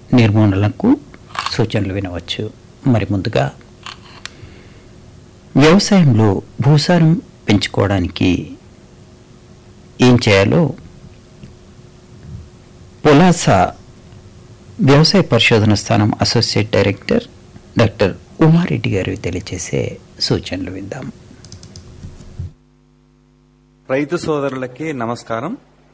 నిర్మూలనకు సూచనలు వినవచ్చు మరి ముందుగా వ్యవసాయంలో భూసారం పెంచుకోవడానికి ఏం చేయాలో పులాస వ్యవసాయ పరిశోధన స్థానం అసోసియేట్ డైరెక్టర్ డాక్టర్ ఉమారెడ్డి గారు తెలియజేసే సూచనలు విందాం రైతు సోదరులకి నమస్కారం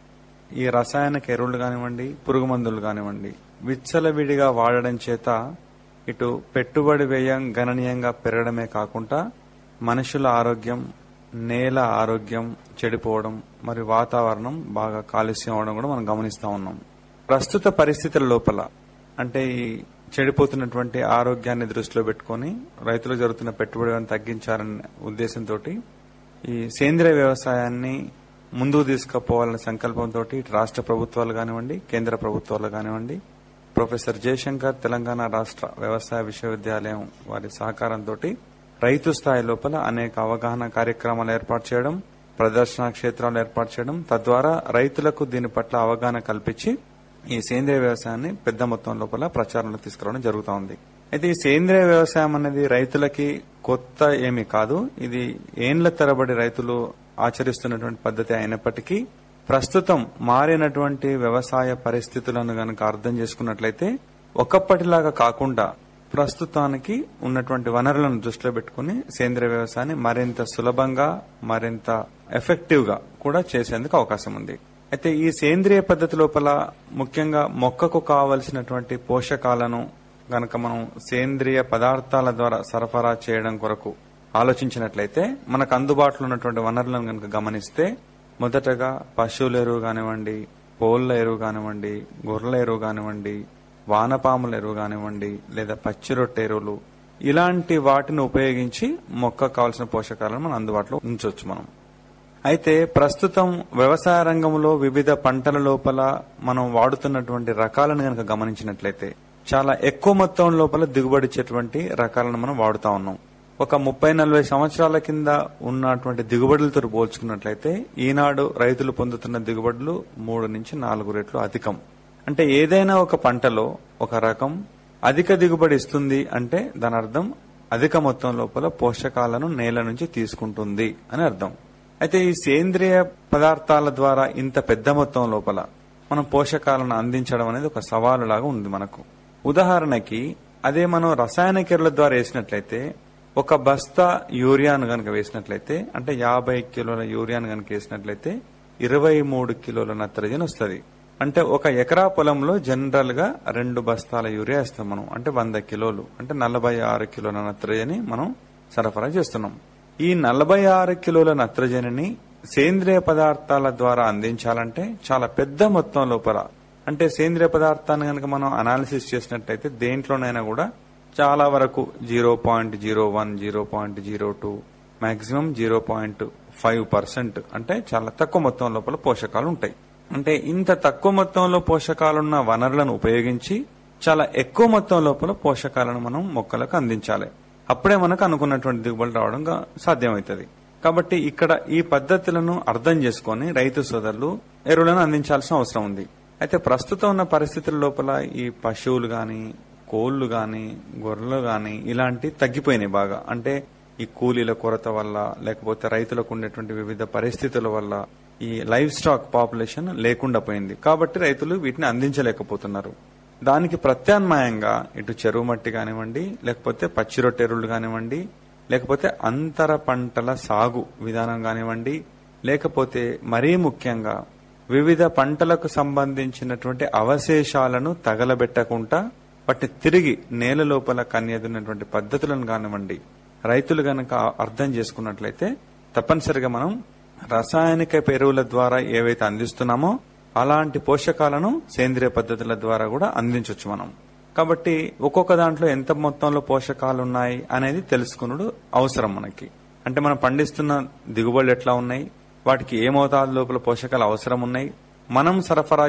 ఈ రసాయనిక ఎరువులు కానివ్వండి పురుగు మందులు కానివ్వండి విచ్చలవిడిగా వాడడం చేత ఇటు పెట్టుబడి వ్యయం గణనీయంగా పెరగడమే కాకుండా మనుషుల ఆరోగ్యం నేల ఆరోగ్యం చెడిపోవడం మరియు వాతావరణం బాగా కాలుష్యం అవడం కూడా మనం గమనిస్తా ఉన్నాం ప్రస్తుత పరిస్థితుల లోపల అంటే ఈ చెడిపోతున్నటువంటి ఆరోగ్యాన్ని దృష్టిలో పెట్టుకొని రైతులు జరుగుతున్న పెట్టుబడి వ్యయం తగ్గించాలనే ఉద్దేశంతో ఈ సేంద్రియ వ్యవసాయాన్ని ముందుకు తీసుకుపోవాలనే సంకల్పంతో ఇటు రాష్ట్ర ప్రభుత్వాలు కానివ్వండి కేంద్ర ప్రభుత్వాలు కానివ్వండి ప్రొఫెసర్ జయశంకర్ తెలంగాణ రాష్ట్ర వ్యవసాయ విశ్వవిద్యాలయం వారి సహకారంతో రైతు స్థాయి లోపల అనేక అవగాహన కార్యక్రమాలు ఏర్పాటు చేయడం ప్రదర్శన క్షేత్రాలు ఏర్పాటు చేయడం తద్వారా రైతులకు దీని పట్ల అవగాహన కల్పించి ఈ సేంద్రియ వ్యవసాయాన్ని పెద్ద మొత్తం లోపల ప్రచారంలో తీసుకురావడం జరుగుతూ ఉంది అయితే ఈ సేంద్రియ వ్యవసాయం అనేది రైతులకి కొత్త ఏమీ కాదు ఇది ఏండ్ల తరబడి రైతులు ఆచరిస్తున్నటువంటి పద్ధతి అయినప్పటికీ ప్రస్తుతం మారినటువంటి వ్యవసాయ పరిస్థితులను గనక అర్థం చేసుకున్నట్లయితే ఒకప్పటిలాగా కాకుండా ప్రస్తుతానికి ఉన్నటువంటి వనరులను దృష్టిలో పెట్టుకుని సేంద్రియ వ్యవసాయాన్ని మరింత సులభంగా మరింత ఎఫెక్టివ్ గా కూడా చేసేందుకు అవకాశం ఉంది అయితే ఈ సేంద్రియ పద్ధతి లోపల ముఖ్యంగా మొక్కకు కావలసినటువంటి పోషకాలను గనక మనం సేంద్రియ పదార్థాల ద్వారా సరఫరా చేయడం కొరకు ఆలోచించినట్లయితే మనకు అందుబాటులో ఉన్నటువంటి వనరులను గనక గమనిస్తే మొదటగా పశువుల ఎరువు కానివ్వండి కోళ్ల ఎరువు కానివ్వండి గొర్రెల ఎరువు కానివ్వండి వానపాముల ఎరువు కానివ్వండి లేదా పచ్చి రొట్టె ఎరువులు ఇలాంటి వాటిని ఉపయోగించి మొక్క కావాల్సిన పోషకాలను మనం అందుబాటులో ఉంచవచ్చు మనం అయితే ప్రస్తుతం వ్యవసాయ రంగంలో వివిధ పంటల లోపల మనం వాడుతున్నటువంటి రకాలను గనక గమనించినట్లయితే చాలా ఎక్కువ మొత్తం లోపల దిగుబడి ఇచ్చేటువంటి రకాలను మనం వాడుతా ఉన్నాం ఒక ముప్పై నలభై సంవత్సరాల కింద ఉన్నటువంటి దిగుబడులతో పోల్చుకున్నట్లయితే ఈనాడు రైతులు పొందుతున్న దిగుబడులు మూడు నుంచి నాలుగు రెట్లు అధికం అంటే ఏదైనా ఒక పంటలో ఒక రకం అధిక దిగుబడి ఇస్తుంది అంటే దాని అర్థం అధిక మొత్తం లోపల పోషకాలను నేల నుంచి తీసుకుంటుంది అని అర్థం అయితే ఈ సేంద్రియ పదార్థాల ద్వారా ఇంత పెద్ద మొత్తం లోపల మనం పోషకాలను అందించడం అనేది ఒక సవాలు లాగా ఉంది మనకు ఉదాహరణకి అదే మనం రసాయనిక ఎరువుల ద్వారా వేసినట్లయితే ఒక బస్తా యూరియాను గనక వేసినట్లయితే అంటే యాభై కిలోల యూరియాను గనక వేసినట్లయితే ఇరవై మూడు కిలోల నత్రజని వస్తుంది అంటే ఒక ఎకరా పొలంలో జనరల్ గా రెండు బస్తాల యూరియా వేస్తాం మనం అంటే వంద కిలోలు అంటే నలభై ఆరు కిలోల నత్రజని మనం సరఫరా చేస్తున్నాం ఈ నలభై ఆరు కిలోల నత్రజనిని సేంద్రియ పదార్థాల ద్వారా అందించాలంటే చాలా పెద్ద మొత్తం లోపల అంటే సేంద్రియ పదార్థాన్ని కనుక మనం అనాలిసిస్ చేసినట్టయితే దేంట్లోనైనా కూడా చాలా వరకు zero point zero one zero point zero two maximum zero point five percent అంటే చాలా తక్కువ మొత్తం లోపల పోషకాలు ఉంటాయి అంటే ఇంత తక్కువ మొత్తంలో పోషకాలున్న వనరులను ఉపయోగించి చాలా ఎక్కువ మొత్తం లోపల పోషకాలను మనం మొక్కలకు అందించాలి అప్పుడే మనకు అనుకున్నటువంటి దిగుబడి రావడం గా- సాధ్యమవుతుంది కాబట్టి ఇక్కడ ఈ పద్ధతులను అర్థం చేసుకొని రైతు సోదరులు ఎరువులను అందించాల్సిన అవసరం ఉంది అయితే ప్రస్తుతం ఉన్న పరిస్థితుల లోపల ఈ పశువులు గాని కోళ్లు గాని గొర్రెలు గాని ఇలాంటి తగ్గిపోయినాయి బాగా అంటే ఈ కూలీల కొరత వల్ల లేకపోతే రైతులకు ఉండేటువంటి వివిధ పరిస్థితుల వల్ల ఈ లైవ్ స్టాక్ పాపులేషన్ లేకుండా పోయింది కాబట్టి రైతులు వీటిని అందించలేకపోతున్నారు దానికి ప్రత్యామ్నాయంగా ఇటు చెరువు మట్టి కానివ్వండి లేకపోతే పచ్చి రొట్టె ఎరువులు కానివ్వండి లేకపోతే అంతర పంటల సాగు విధానం కానివ్వండి లేకపోతే మరీ ముఖ్యంగా వివిధ పంటలకు సంబంధించినటువంటి అవశేషాలను తగలబెట్టకుండా వాటిని తిరిగి నేల లోపల కన్యదున్నటువంటి పద్ధతులను కానివ్వండి రైతులు గనక అర్థం చేసుకున్నట్లయితే తప్పనిసరిగా మనం రసాయనిక ఎరువుల ద్వారా ఏవైతే అందిస్తున్నామో అలాంటి పోషకాలను సేంద్రియ పద్ధతుల ద్వారా కూడా అందించవచ్చు మనం కాబట్టి ఒక్కొక్క దాంట్లో ఎంత మొత్తంలో పోషకాలు ఉన్నాయి అనేది తెలుసుకున్నది అవసరం మనకి అంటే మనం పండిస్తున్న దిగుబడులు ఎట్లా ఉన్నాయి వాటికి ఏ మోతాదు లోపల పోషకాలు అవసరం ఉన్నాయి మనం సరఫరా